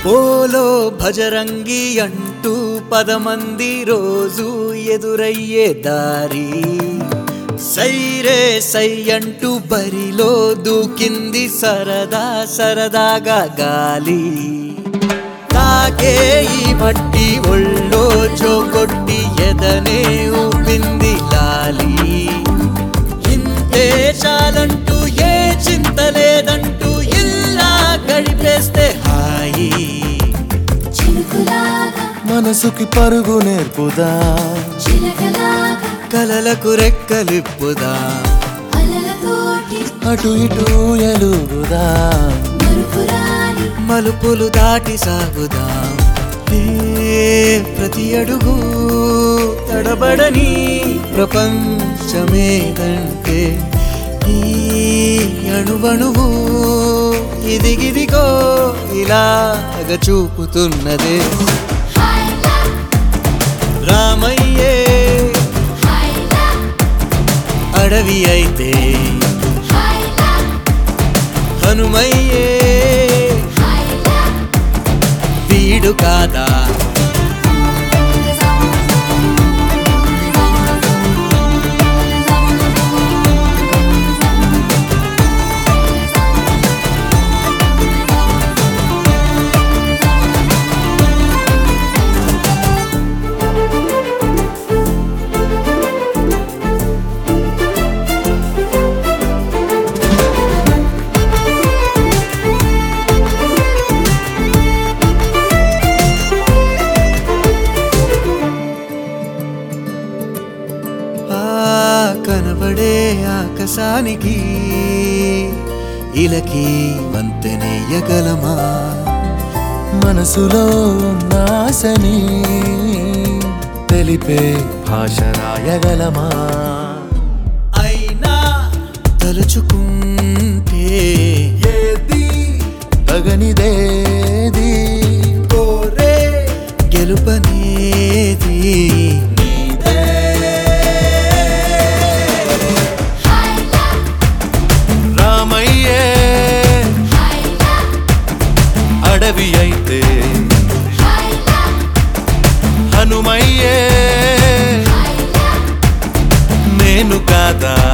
Polo Bajrangi అంటూ పదమంది రోజు ఎదురయ్యే దారి సైరే సై అంటూ బరిలో దూకింది సరదా సరదాగా గాలి తాకే ఈ మట్టి ఒళ్ళో జోకొట్టి ఎదనే ఊపింది లాలి ఇంతే చాలంటూ ఏ చింత లేదంటూ ఇలా గడిపేస్తే హాయి చిలుకులాగా మనసుకి పరుగు నేర్పుదా చిలకలాగా కలలకు రెక్కలిప్పుదా అలలతోటి అటు ఇటు ఎలుగుదా మరుపురాని మలుపులు దాటి సాగుదాం ఏ ప్రతి అడుగు తడబడని ప్రపంచమేదంటే ఈ అణువణువు ఇదిగిదిగో ఇలాగ చూపుతున్నదే హైలా రామయ్యే హైలా అడవి అయితే హైలా హనుమయ్యే హైలా వీడు కాదా ఆ కనబడే ఆకాశానికి ఇలకి వంతెనేయగలమా మనసులో ఉన్న ఆశని తెలిపే భాష రాయగలమా అయినా తలుచుకుంటే ఏది తగనిదేది కోరే గెలుపనేది నీదే. హైలా రామయ్యే హైలా అడవి అయితే హైలా హనుమయ్యే హైలా నేను కాదా